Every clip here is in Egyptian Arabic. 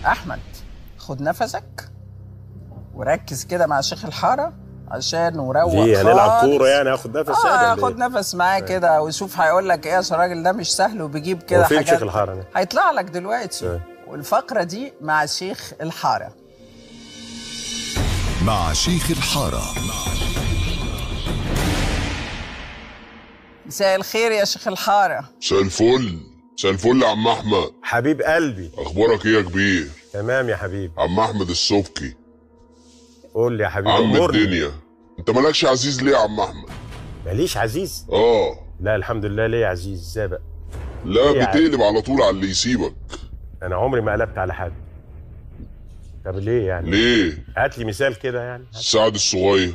احمد خد نفسك وركز كده مع شيخ الحاره عشان نروق ليه هنلعب خالص. كوره يعني هاخد نفس اه يعني خد نفس معاه كده وشوف هيقول لك ايه عشان الراجل ده مش سهل وبيجيب كده وفين حاجات شيخ الحاره ده؟ هيطلع لك دلوقتي آه. والفقره دي مع شيخ الحاره مع شيخ الحارة مساء الخير يا شيخ الحاره مساء الفل مساء الفل يا عم احمد حبيب قلبي اخبارك ايه يا كبير تمام يا حبيبي عم احمد السبكي قول لي يا حبيبي عم أمورني. الدنيا انت مالكش عزيز ليه يا عم احمد ماليش عزيز اه لا الحمد لله ليه يا عزيز ازاي بقى لا إيه يعني؟ بتقلب على طول على اللي يسيبك انا عمري ما قلبت على حد طب ليه يعني ليه هات لي مثال كده يعني سعد الصغير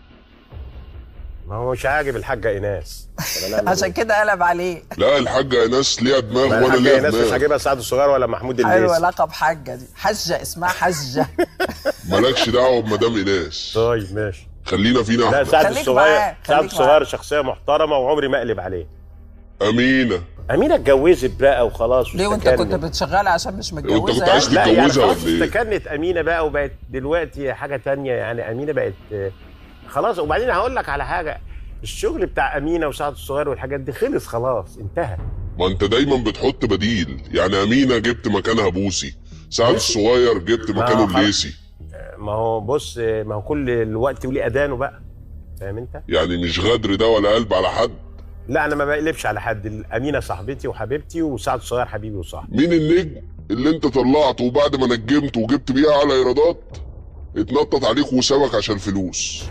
ما هو مش عاجب الحاجه ايناس طب أنا أعمل عشان إيه؟ كده قلب عليه لا الحاجه ايناس ليها ما دماغ وانا الحاجه ليا ايناس مش دماغ عاجبها سعد الصغير ولا محمود ايوه الليثي لقب حجه دي حجه اسمها حجه مالكش دعوه بمدام ايناس طيب ماشي خلينا فينا لا احمد سعد خليك الصغير معاه، سعد خليك الصغير معاه. شخصيه محترمه وعمري ما اقلب عليه امينه امينه اتجوزت بقى وخلاص ليه وانت واستكنت. كنت بتشغلها عشان مش كنت متجوزه عايز يعني؟ لا يعني تتجوزها خلاص ولا ايه؟ استكنت امينه بقى وبقت دلوقتي حاجه تانية يعني امينه بقت آه، خلاص وبعدين هقول لك على حاجه الشغل بتاع امينه وسعد الصغير والحاجات دي خلص خلاص انتهى ما انت دايما بتحط بديل يعني امينه جبت مكانها بوسي سعد الصغير جبت ما مكانه خلاص. الليسي ما هو بص آه، ما هو كل الوقت وليه اذانه بقى فاهم انت؟ يعني مش غدر ده ولا قلب على حد لا انا ما بقلبش على حد امينه صاحبتي وحبيبتي وسعد الصغير حبيبي وصاحبي مين النجم اللي انت طلعته وبعد ما نجمته وجبت بيه اعلى ايرادات اتنطط عليك وسابك عشان فلوس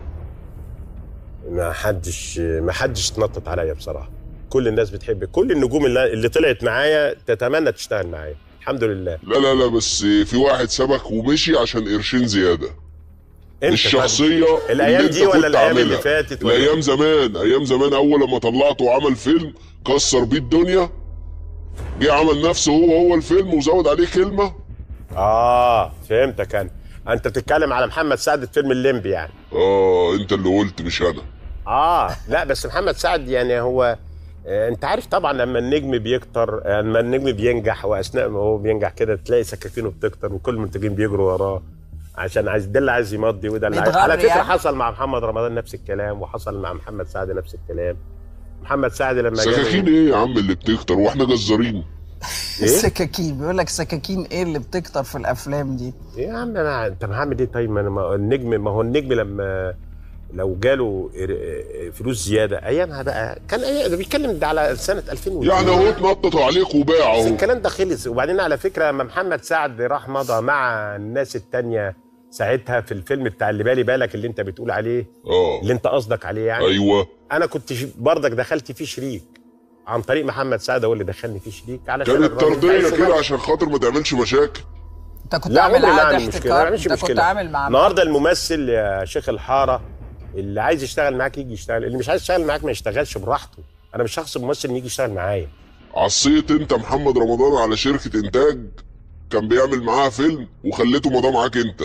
ما حدش ما حدش اتنطط عليا بصراحه كل الناس بتحب كل النجوم اللي, اللي طلعت معايا تتمنى تشتغل معايا الحمد لله لا لا لا بس في واحد سابك ومشي عشان قرشين زياده انت الشخصيه الايام اللي دي انت ولا كنت الايام اللي عاملها. فاتت ولا الايام زمان ايام زمان اول لما طلعته وعمل فيلم كسر بيه الدنيا جه عمل نفسه هو هو الفيلم وزود عليه كلمه اه فهمتك انا انت بتتكلم على محمد سعد في فيلم الليمبي يعني اه انت اللي قلت مش انا اه لا بس محمد سعد يعني هو آه انت عارف طبعا لما النجم بيكتر آه، لما النجم بينجح واثناء ما هو بينجح كده تلاقي سكاكينه بتكتر وكل المنتجين بيجروا وراه عشان عايز ده اللي عايز يمضي وده اللي عايز بيتغر على فكره يعني؟ حصل مع محمد رمضان نفس الكلام وحصل مع محمد سعد نفس الكلام محمد سعد لما سكاكين ايه يا عم اللي بتكتر واحنا جزارين ايه السكاكين بيقول لك سكاكين ايه اللي بتكتر في الافلام دي يا عم انا انت هعمل ايه طيب ما انا ما النجم ما هو النجم لما لو جاله ر- فلوس زياده ايامها بقى كان أيام ده بيتكلم ده على سنه 2000 يعني اهو اتنططوا عليك وباع بس اهو الكلام ده خلص وبعدين على فكره لما محمد سعد راح مضى مع الناس التانية ساعتها في الفيلم بتاع اللي بالي بالك اللي انت بتقول عليه اه اللي انت قصدك عليه يعني ايوه انا كنت ش- برضك دخلت فيه شريك عن طريق محمد سعد هو اللي دخلني فيه شريك علشان كانت الراجل طرديه عايز كده يبقى- عشان خاطر ما تعملش مشاكل انت كنت لا عامل عمري ما عقد اعمل مشكله ما احتكار اعملش انت مشكله كنت عامل مع النهارده الممثل يا شيخ الحاره اللي عايز يشتغل معاك يجي يشتغل اللي مش عايز يشتغل معاك ما يشتغلش براحته انا مش شخص ممثل إن يجي يشتغل معايا عصيت انت محمد رمضان على شركه انتاج كان بيعمل معاها فيلم وخليته مضى معاك انت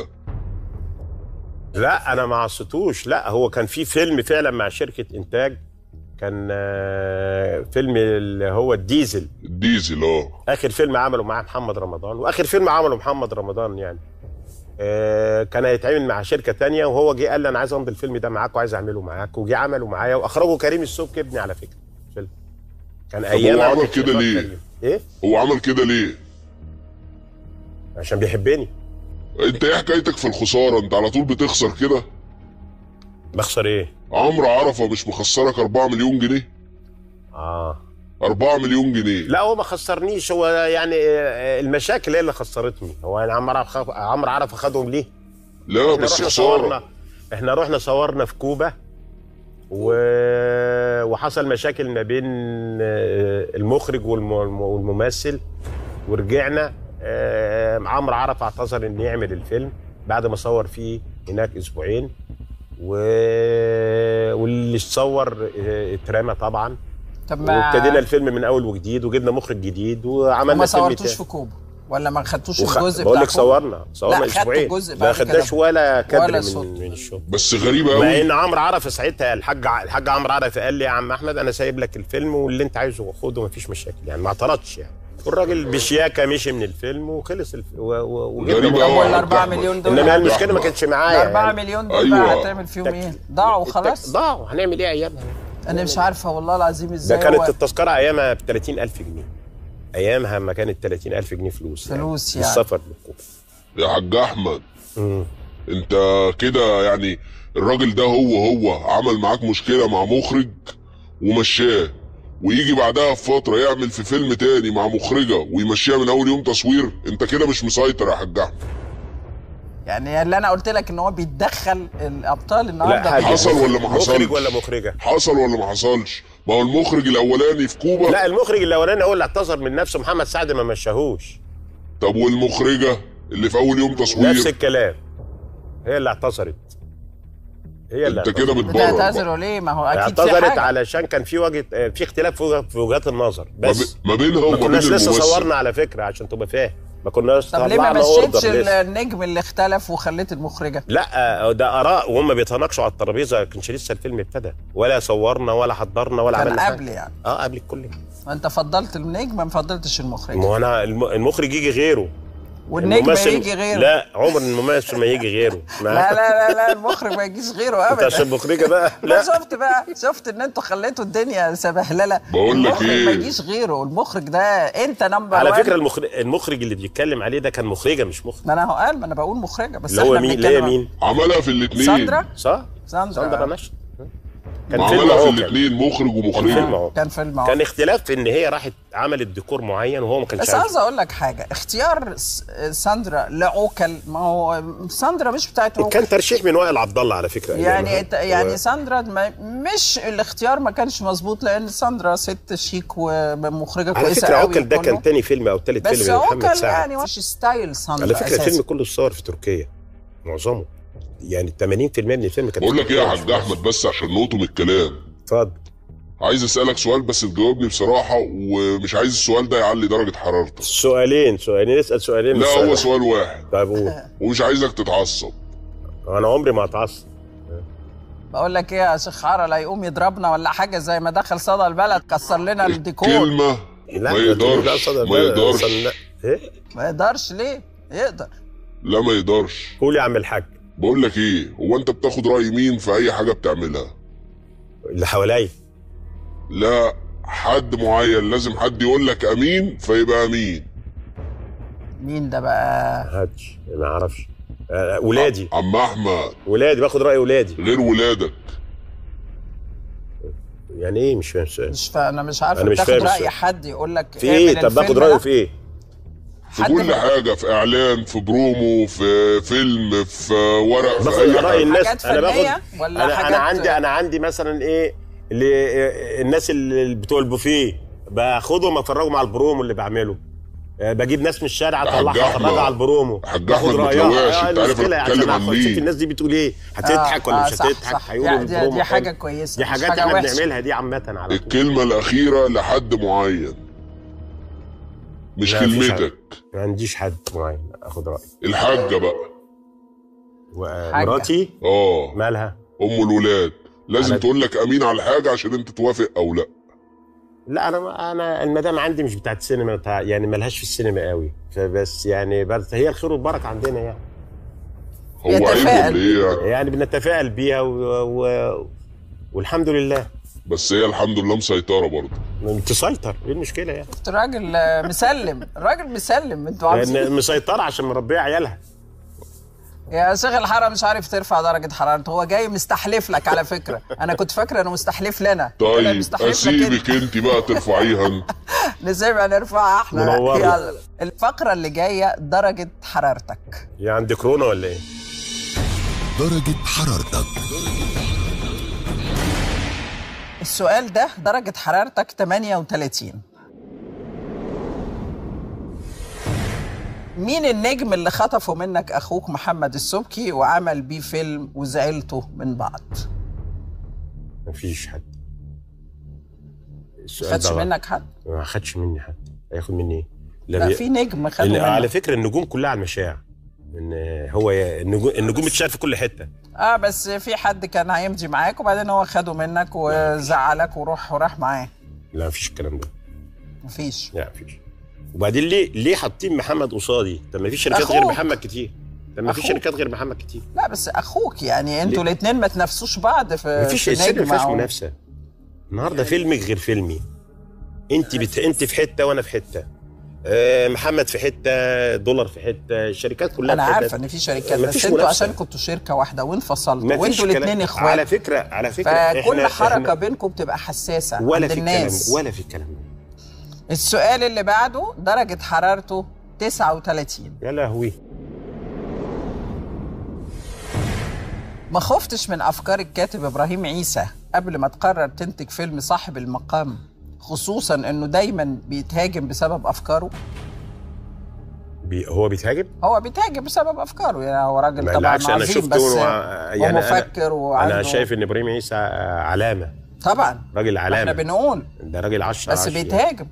لا انا ما عصيتوش لا هو كان في فيلم فعلا مع شركه انتاج كان آه، فيلم اللي هو الديزل الديزل اه اخر فيلم عمله مع محمد رمضان واخر فيلم عمله محمد رمضان يعني آه، كان هيتعمل مع شركه تانية وهو جه قال لي انا عايز امضي الفيلم ده معاك وعايز اعمله معاك وجه عمله معايا واخرجه كريم السبكي ابني على فكره فيلم كان هو ايام عمل كده ليه؟ ايه هو عمل كده ليه عشان بيحبني انت ايه حكايتك في الخساره انت على طول بتخسر كده بخسر ايه عمرو عرفه مش مخسرك 4 مليون جنيه اه 4 مليون جنيه لا هو ما خسرنيش هو يعني آه، المشاكل هي اللي خسرتني هو يعني عمرو عرف خ- عمرو عرف خدهم ليه لا احنا بس رحنا خساره صورنا احنا رحنا صورنا في كوبا و... وحصل مشاكل ما بين آه، المخرج والم... والممثل ورجعنا آه، عمرو عرف اعتذر انه يعمل الفيلم بعد ما صور فيه هناك اسبوعين و... واللي صور آه، اترمى طبعا طب ما وابتدينا الفيلم من اول وجديد وجبنا مخرج جديد وعملنا وما فيلم صورتوش تاني. في كوبا ولا ما خدتوش وخ... الجزء بقول بتاع لك كوبا؟ صورنا صورنا لا، خدتوا اسبوعين الجزء ما بعد كده. خدناش ولا كادر ولا من, صوت. من الشغل بس غريبه مع قوي ان عمرو عرفه ساعتها الحاج ع- الحاج عمرو عرفه قال لي يا عم احمد انا سايب لك الفيلم واللي انت عايزه خده مفيش مشاكل يعني ما اعترضش يعني والراجل بشياكه مشي من الفيلم وخلص الف... و... و... وجبنا غريبة مؤمن. أوي. وال أحمد 4 أحمد. مليون دول انما يعني المشكله ما كانتش معايا ال 4 يعني. مليون دول بقى أيوة. هتعمل فيهم ايه؟ ضاعوا خلاص ضاعوا هنعمل ايه ايامها انا مش عارفه والله العظيم ده ازاي كانت هو التذكره ايامها ب 30000 جنيه ايامها ما كانت 30000 جنيه فلوس فلوس يعني. السفر للكوبا يا حاج احمد مم. انت كده يعني الراجل ده هو هو عمل معاك مشكله مع مخرج ومشاه ويجي بعدها بفتره يعمل في فيلم تاني مع مخرجه ويمشيها من اول يوم تصوير انت كده مش مسيطر يا حاج احمد يعني اللي انا قلت لك ان هو بيتدخل الابطال النهارده حاجة. حصل ولا ما حصلش مخرج ولا مخرجه حصل ولا ما حصلش ما هو المخرج الاولاني في كوبا لا المخرج الاولاني هو اللي اعتذر من نفسه محمد سعد ما مشاهوش طب والمخرجه اللي في اول يوم نفس تصوير الكلام هي اللي اعتذرت هي اللي انت كده اعتذرت. بتبرر بقى. بتعتذروا ليه؟ ما هو اكيد في اعتذرت حاجه علشان كان في وجه في اختلاف في وجه- في وجهات النظر ما, بس بي- ما بينها ما وما بين كناش لسه الممثل صورنا على فكره عشان تبقى فاهم ما كناش طب ليه ما طلعنا مشيتش اوردر لسه النجم اللي اختلف وخليت المخرجه؟ لا ده اراء وهم بيتناقشوا على الترابيزه ما كانش لسه الفيلم ابتدى ولا صورنا ولا حضرنا ولا كان عملنا حاجة. قبل يعني اه قبل الكل انت فضلت النجم ما فضلتش المخرج ما هو انا الم- المخرج يجي غيره والنجم الممثل- يجي غيره لا عمر الممثل ما يجي غيره ما لا لا لا لا المخرج ما يجيش غيره انت عشان ابدا مخرجه بقى لا لا شفت بقى شفت ان انتوا خليتوا الدنيا سبهلله بقول لك المخرج إيه؟ ما يجيش غيره المخرج ده انت نمبر على وان. فكره المخرج المخرج اللي بيتكلم عليه ده كان مخرجه مش مخرج ما انا هو قال ما انا بقول مخرجه بس اللي هو احنا مين اللي هي بنتكلم عن- مين عملها في الاثنين ساندرا صح ساندرا ساندرا نشط كان فيلم عملها في اهو كان الاثنين مخرج كان فيلم ومخرجه اهو كان فيلم كان كان اختلاف في ان هي راحت عملت ديكور معين وهو ما كانش بس عايز عايز اقول لك حاجه اختيار س- ساندرا لعوكل ما هو ساندرا مش بتاعت عوكل كان ترشيح من وائل عبد الله على فكره يعني أيامها. انت- يعني و- ساندرا ما مش الاختيار ما كانش مظبوط لان ساندرا ست شيك ومخرجه على كويسه فكره قوي عوكل ده وكله. كان تاني فيلم او تالت بس فيلم لمحمد عوكل سعد يعني مش ستايل ساندرا على فكره أساساً. الفيلم كله اتصور في تركيا معظمه يعني 80% من الفيلم كان بقول في لك ايه يا تركيا. حاج احمد بس عشان نقطم الكلام اتفضل عايز اسالك سؤال بس تجاوبني بصراحه ومش عايز السؤال ده يعلي درجه حرارتك سؤالين سؤالين اسال سؤالين لا مش هو واحد. سؤال واحد طيب قول ومش عايزك تتعصب انا عمري ما اتعصب بقول لك ايه يا شيخ عرا لا يقوم يضربنا ولا حاجه زي ما دخل صدى البلد كسر لنا الديكور كلمه لا ما ده تقول لا يقدرش صدق ما بقى، يقدرش أصل لا. ايه ما يقدرش ليه يقدر لا ما يقدرش قول يا عم الحاج بقول لك ايه هو انت بتاخد راي مين في اي حاجه بتعملها اللي حواليا لا حد معين لازم حد يقول لك امين فيبقى امين مين ده بقى ما حدش ما اعرفش آه، ولادي عم احمد ولادي باخد راي ولادي غير ولادك يعني ايه مش فاهم السؤال مش فا... انا مش عارف أنا مش تاخد فاهم راي السؤال. حد يقول لك في ايه طب باخد رايه في ايه في حد كل من- حاجه في اعلان في برومو في فيلم في ورق في باخد اي راي حاجه الناس حاجات انا باخد فنية ولا انا حاجات- انا عندي انا عندي مثلا ايه اللي الناس اللي بتوع البوفيه باخدهم افرجهم على البرومو اللي بعمله آه، بجيب ناس من الشارع يا حاج اطلعها أحمد. افرجها على البرومو حاج باخد أحمد ما رايها تلواش، آه، أنت عارف المشكلة أنا عشان بتكلم عن أشوف مين. الناس دي بتقول ايه هتضحك ولا مش صح هتضحك صح هيقولوا دي, دي, البرومو دي حلو. حاجه كويسه دي مش حاجات حاجه احنا وحشه بنعملها دي عامه على طول الكلمه الاخيره لحد معين مش لا، مفيش كلمتك ما عنديش حد معين اخد رايه الحاجه بقى ومراتي اه مالها ام الولاد لازم على- تقول لك امين على الحاجه عشان انت توافق او لا لا انا انا المدام عندي مش بتاعت سينما بتاع يعني ملهاش في السينما قوي فبس يعني بس هي الخير والبركه عندنا يعني هو عيب يتفائل. ولا ايه يعني يعني بنتفائل بيها و... و... والحمد لله بس هي الحمد لله مسيطره برضه تسيطر ايه المشكله يعني شفت راجل آه، مسلم الراجل مسلم انتوا عارفين لان مسيطره عشان مربيه عيالها يا شيخ الحرام مش عارف ترفع درجه حرارته هو جاي مستحلف لك على فكره انا كنت فاكره انه مستحلف لنا طلع طيب مستحلف لك اسيبك انت انت بقى ترفعيها انت نسيبها نرفعها احنا منورة. يلا الفقره اللي جايه درجه حرارتك يعني عندك كورونا ولا ايه؟ درجة حرارتك السؤال ده درجه حرارتك 38 مين النجم اللي خطفه منك اخوك محمد السبكي وعمل بيه فيلم وزعلتوا من بعض مفيش حد السؤال خدش ده غلط. منك حد ما خدش مني حد هياخد مني ايه؟ لا بي- في نجم خده إن على منك فكره النجوم كلها على المشاع ان هو ي- النجوم النجوم بتشتغل في كل حته اه بس في حد كان هيمضي معاك وبعدين هو خده منك وزعلك وروح وراح معاه لا مفيش الكلام ده مفيش لا مفيش وبعدين ليه ليه حاطين محمد قصادي؟ طب ما في شركات غير أخوك. محمد كتير طب ما في أخوك. شركات غير محمد كتير لا بس اخوك يعني انتوا ليه؟ الاثنين ما تنافسوش بعض في ما فيش في السينما ما نجمة فيهاش أو- منافسه النهارده فيلمك غير فيلمي انت بت... انت في حته وانا في حته آه، محمد في حته دولار في حته الشركات كلها انا في حتة. عارفه ان في شركات ما بس فيش انتوا منافسة. عشان كنتوا شركه واحده وانفصلتوا ما فيش وانتوا كلام. الاثنين على اخوات فكره على فكره فكل إحنا- حركه إحنا بينكم بتبقى حساسه ولا عند في الكلام الناس ولا في الكلام ده السؤال اللي بعده درجه حرارته 39 يا لهوي ما خفتش من افكار الكاتب ابراهيم عيسى قبل ما تقرر تنتج فيلم صاحب المقام خصوصا انه دايما بيتهاجم بسبب افكاره بي هو بيتهاجم هو بيتهاجم بسبب افكاره يعني هو راجل ما طبعا بالعكس انا عظيم شفته بس وع- يعني ومفكر انا, وعنده أنا شايف ان ابراهيم عيسى علامه طبعا راجل احنا علامه بنقول ده راجل 10 بس بيتهاجم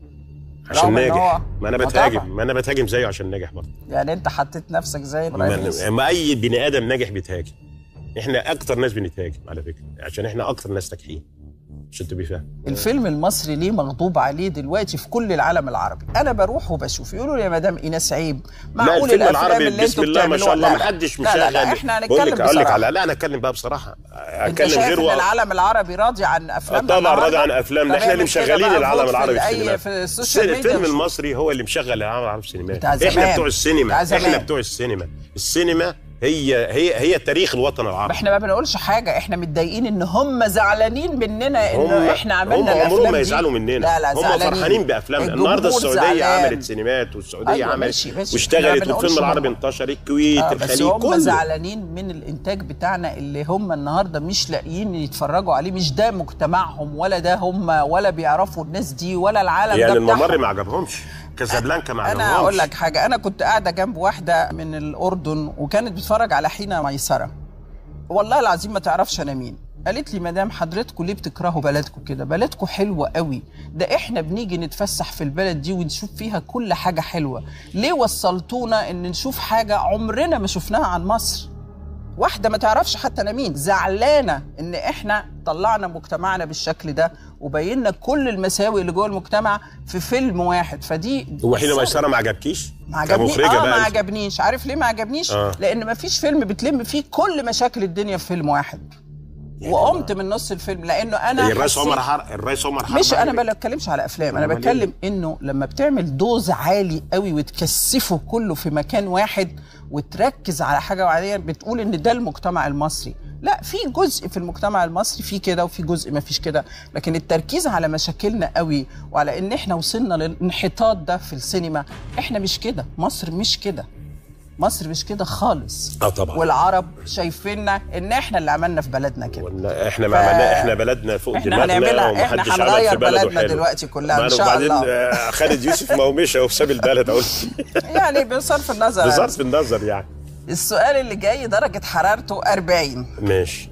عشان رغم إن ناجح هو- ما انا ما بتهاجم طبعا. ما انا بتهاجم زيه عشان ناجح برضه يعني انت حطيت نفسك زي ابراهيم ما, عيسى ما اي بني ادم ناجح بيتهاجم احنا اكتر ناس بنتهاجم على فكره عشان احنا اكتر ناس ناجحين عشان تبقي فاهم الفيلم المصري ليه مغضوب عليه دلوقتي في كل العالم العربي انا بروح وبشوف يقولوا لي يا مدام ايناس عيب لا معقول الفيلم الافلام العربي اللي بسم انتوا الله ما شاء الله بتعملوها ما لا، حدش لا لا, لا مشغل احنا بقول هنتكلم لك اقول لك بصراحه على لا انا اتكلم بقى بصراحه انت اتكلم شايف غير ان و... العالم العربي راضي عن افلام طبعا راضي عن افلامنا احنا اللي مشغلين العالم العربي في في السينما في السوشيال ميديا الفيلم مش- المصري هو اللي مشغل العالم العربي في السينما بتاع زمان. احنا بتوع السينما بتاع زمان. احنا بتوع السينما السينما هي هي هي تاريخ الوطن العربي احنا ما بنقولش حاجه احنا متضايقين ان هم زعلانين مننا هم ان احنا عملنا هم الافلام عمرهم ما دي. يزعلوا مننا لا لا هم زعلانين. فرحانين بافلامنا الجمهور النهارده السعوديه زعلان. عملت سينمات والسعوديه أيوة، عملت ماشي، ماشي. إحنا واشتغلت ما بنقولش والفيلم العربي هم- انتشر الكويت آه بس الخليج هم كله زعلانين من الانتاج بتاعنا اللي هم النهارده مش لاقيين يتفرجوا عليه مش ده مجتمعهم ولا ده هم ولا بيعرفوا الناس دي ولا العالم يعني ده الممر بتاعهم. ما عجبهمش كازابلانكا ما عجبهمش انا اقول لك حاجه انا كنت قاعده جنب واحده من الاردن وكانت بتتفرج على حين ميسره والله العظيم ما تعرفش انا مين قالت لي مدام حضرتكم ليه بتكرهوا بلدكم كده بلدكم حلوه قوي ده احنا بنيجي نتفسح في البلد دي ونشوف فيها كل حاجه حلوه ليه وصلتونا ان نشوف حاجه عمرنا ما شفناها عن مصر واحده ما تعرفش حتى انا مين زعلانه ان احنا طلعنا مجتمعنا بالشكل ده وبينا كل المساوئ اللي جوه المجتمع في فيلم واحد فدي هو حين ميسره ما عجبكيش ما عجبني كمخرجه اه بقى ما أنت. عجبنيش عارف ليه ما عجبنيش آه. لان ما فيش فيلم بتلم فيه كل مشاكل الدنيا في فيلم واحد وقمت من نص الفيلم لانه انا الرئيس حسيت- عمر حر الرئيس عمر حرب مش انا عجبك. ما بتكلمش على افلام انا أمال بتكلم انه لما بتعمل دوز عالي قوي وتكثفه كله في مكان واحد وتركز على حاجه معينه بتقول ان ده المجتمع المصري لا في جزء في المجتمع المصري في كده وفي جزء ما فيش كده لكن التركيز على مشاكلنا قوي وعلى ان احنا وصلنا للانحطاط ده في السينما احنا مش كده مصر مش كده مصر مش كده خالص اه طبعا والعرب شايفيننا ان احنا اللي عملنا في بلدنا كده ولا احنا ما ف- عملنا احنا بلدنا فوق إحنا دماغنا هنعملها- إحنا ومحدش عمل هنغير في بلده بلدنا حلو. دلوقتي كلها إن ما- شاء وبعدين الله. آه، خالد يوسف ما هو مشى وساب البلد اقول يعني بصرف النظر بصرف النظر يعني السؤال اللي جاي درجة حرارته 40 ماشي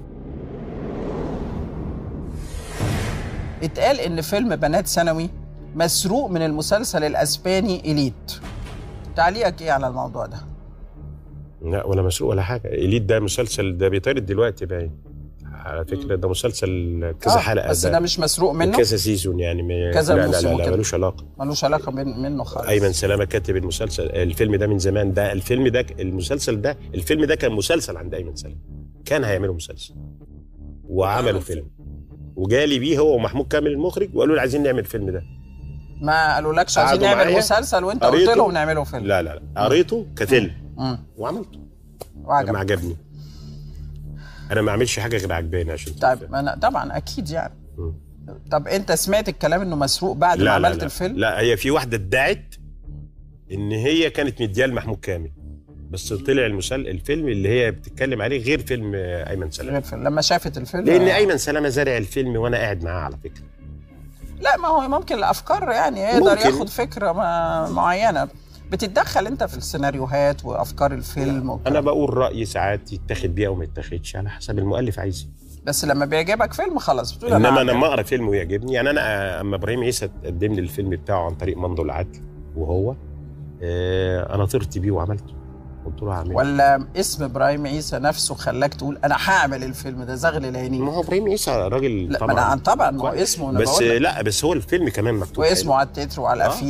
اتقال ان فيلم بنات ثانوي مسروق من المسلسل الاسباني اليت تعليقك ايه على الموضوع ده لا ولا مسروق ولا حاجه اليت ده مسلسل ده بيطارد دلوقتي باين على فكره ده مسلسل كذا آه، حلقه بس ده مش مسروق منه كذا سيزون يعني م- كذا لا لا موسم لا, لا وكده. ملوش علاقه ملوش علاقة بين- منه خالص ايمن سلامه كاتب المسلسل الفيلم ده من زمان ده الفيلم ده المسلسل ده الفيلم ده كان مسلسل عند ايمن سلامه كان هيعملوا مسلسل وعملوا فيلم وجالي بيه هو ومحمود كامل المخرج وقالوا لي عايزين نعمل الفيلم ده ما قالولكش عايزين قعدوا نعمل معايا، مسلسل وانت قلت قريته. لهم نعمله فيلم لا لا لا قريته كفيلم مم. وعملته وعجب لما عجبني انا ما اعملش حاجه غير عجباني عشان طيب تفهم. انا طبعا اكيد يعني مم. طب انت سمعت الكلام انه مسروق بعد ما لا لا عملت لا الفيلم لا هي في واحده ادعت ان هي كانت مدياه لمحمود كامل بس طلع المسل الفيلم اللي هي بتتكلم عليه غير فيلم آه، ايمن سلامه غير فيلم. لما شافت الفيلم لان آه. ايمن سلامه زارع الفيلم وانا قاعد معاه على فكره لا ما هو ممكن الافكار يعني يقدر ممكن. ياخد فكره ما معينه بتتدخل انت في السيناريوهات وافكار الفيلم وكده. انا بقول رايي ساعات يتاخد بيه او ما يتاخدش على حسب المؤلف عايز إيه. بس لما بيعجبك فيلم خلاص بتقول انما انا انا عامل. لما اقرا فيلم ويعجبني يعني انا آه، اما ابراهيم عيسى قدم لي الفيلم بتاعه عن طريق منظور العدل وهو آه انا طرت بيه وعملته قلت له هعمله ولا اسم ابراهيم عيسى نفسه خلاك تقول انا هعمل الفيلم ده زغل العينين ما هو ابراهيم عيسى راجل لا طبعا ما انا طبعا ما هو كويس. اسمه انا بس بقول لك. لا بس هو الفيلم كمان مكتوب واسمه حلو. على التتر وعلى آه. الافيش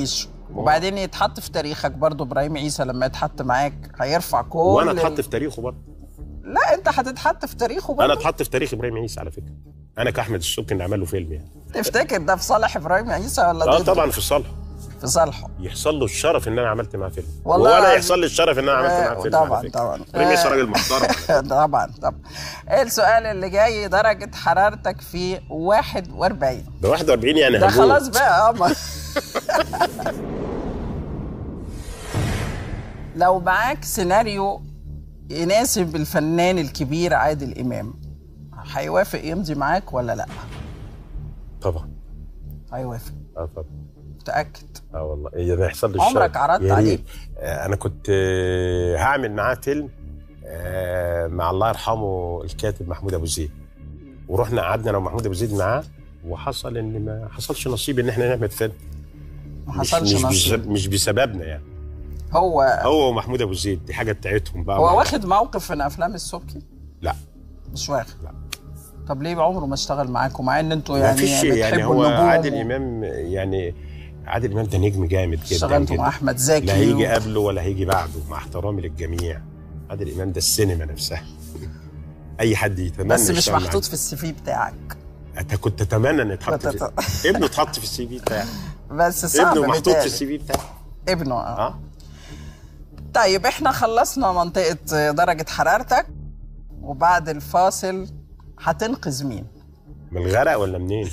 وبعدين يتحط في تاريخك برضو ابراهيم عيسى لما يتحط معاك هيرفع كل وانا ال- اتحط في تاريخه برضه لا انت هتتحط في تاريخه برضو انا اتحط في تاريخ ابراهيم عيسى على فكره انا كاحمد السبكي اللي عمل له فيلم يعني تفتكر ده في صالح ابراهيم عيسى ولا اه ضده؟ طبعا في صالح في صالحه يحصل له الشرف ان انا عملت معاه فيلم والله وانا العظيم. يحصل لي الشرف ان انا عملت معاه آه، فيلم طبعاً، على فكرة. طبعاً. ابراهيم عيسى آه. راجل محترم طبعا طبعا السؤال اللي جاي درجة حرارتك في 41 ده 41 يعني ده هموت. خلاص بقى اه ما- لو معاك سيناريو يناسب الفنان الكبير عادل امام هيوافق يمضي معاك ولا لا؟ طبعا هيوافق اه طبعا متاكد اه والله إيه ده يحصل لي عمرك الشرف. عرضت يا عليه؟ ريت. آه، انا كنت آه، هعمل معاه فيلم آه، مع الله يرحمه الكاتب محمود ابو زيد ورحنا قعدنا انا ومحمود ابو زيد معاه وحصل ان ما حصلش نصيب ان احنا نعمل فيلم ما مش حصلش مش, نصيب بسبب مش بسببنا يعني هو هو ومحمود ابو زيد دي حاجه بتاعتهم بقى هو واخد موقف من افلام السبكي لا مش واخد لا. طب ليه عمره ما اشتغل معاكم مع ان انتوا ما يعني فيش يعني بتحبوا هو النجوم عادل و- امام يعني عادل امام ده نجم جامد جدا اشتغلتوا جدا مع احمد زكي لا هيجي و- قبله ولا هيجي بعده مع احترامي للجميع عادل امام ده السينما نفسها اي حد يتمنى بس مش يشتغل معاه. محطوط في السي في بتاعك انت كنت تتمنى ان يتحط كنت في... ابنه اتحط في السي في بتاعه بس صعب ابنه محطوط في بيتهيألي. السي في بتاعه ابنه اه اه طيب احنا خلصنا منطقة درجة حرارتك وبعد الفاصل هتنقذ مين؟ من الغرق ولا منين؟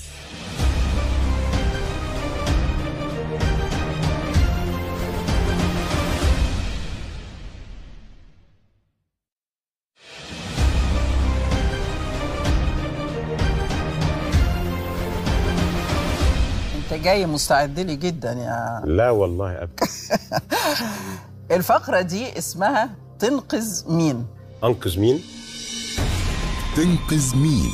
انت جاي مستعد لي جدا يا لا والله ابدا الفقرة دي اسمها تنقذ مين؟ انقذ مين؟ تنقذ مين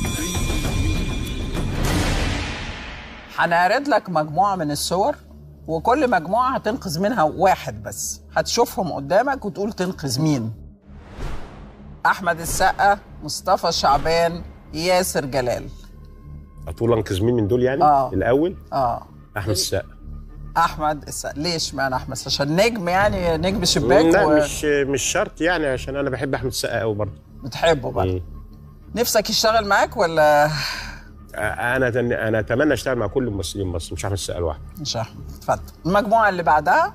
هنعرض لك مجموعة من الصور وكل مجموعة هتنقذ منها واحد بس هتشوفهم قدامك وتقول تنقذ مين أحمد السقا مصطفى شعبان ياسر جلال هتقول انقذ مين من دول يعني؟ آه. الاول اه احمد السقا أحمد السقا ليش معنى أحمد السقا عشان نجم يعني نجم شباك لا مش مش شرط يعني عشان انا بحب احمد السقا قوي برضه وبتحبه بقى مم. نفسك يشتغل معاك ولا انا انا اتمنى اشتغل مع كل ممثلين مصر مش احمد السقا لوحده مش أحمد اتفضل المجموعة اللي بعدها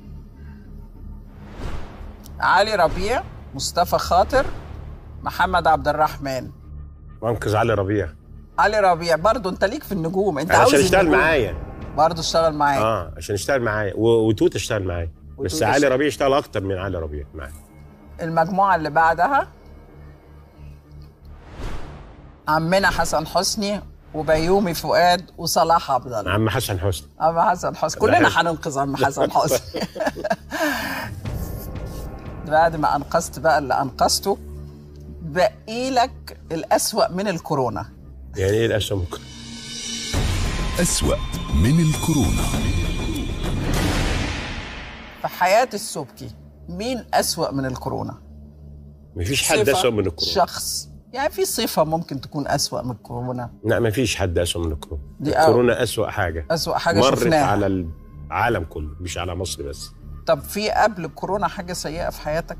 علي ربيع مصطفى خاطر محمد عبد الرحمن وانقذ علي ربيع علي ربيع برضه انت ليك في النجوم انت عاوز عشان يشتغل النجوم. معايا برضه اشتغل معاك اه عشان يشتغل معايا و- وتوت اشتغل معايا بس وتوت علي اشتغل. ربيع اشتغل اكتر من علي ربيع معايا المجموعة اللي بعدها عمنا حسن حسني وبيومي فؤاد وصلاح عبد الله عم حسن حسني عم حسن حسني بحب. كلنا هننقذ عم حسن حسني بعد ما انقذت بقى اللي انقذته بقي لك الأسوأ من الكورونا يعني ايه الاسهم ممكن أسوأ من الكورونا في حياة السبكي مين أسوأ من الكورونا؟ مفيش حد صفة، اسوء من الكورونا شخص يعني في صفة ممكن تكون أسوأ من الكورونا لا مفيش حد اسوء من الكورونا دي أو- الكورونا اسوء حاجه أسوأ حاجة مرت شفناها على العالم كله مش على مصر بس طب في قبل الكورونا حاجة سيئة في حياتك؟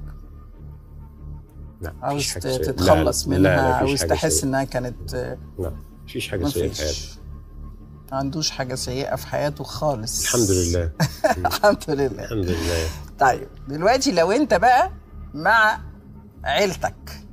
لا عاوز مفيش حاجة سيئة. تتخلص لا، لا، منها لا، مفيش عاوز حاجة تحس سيئة. إنها كانت آه، لا مفيش حاجه سيئه في حياتي مفيش ما عندوش حاجة سيئة في حياته خالص الحمد لله الحمد لله الحمد لله طيب دلوقتي لو انت بقى مع عيلتك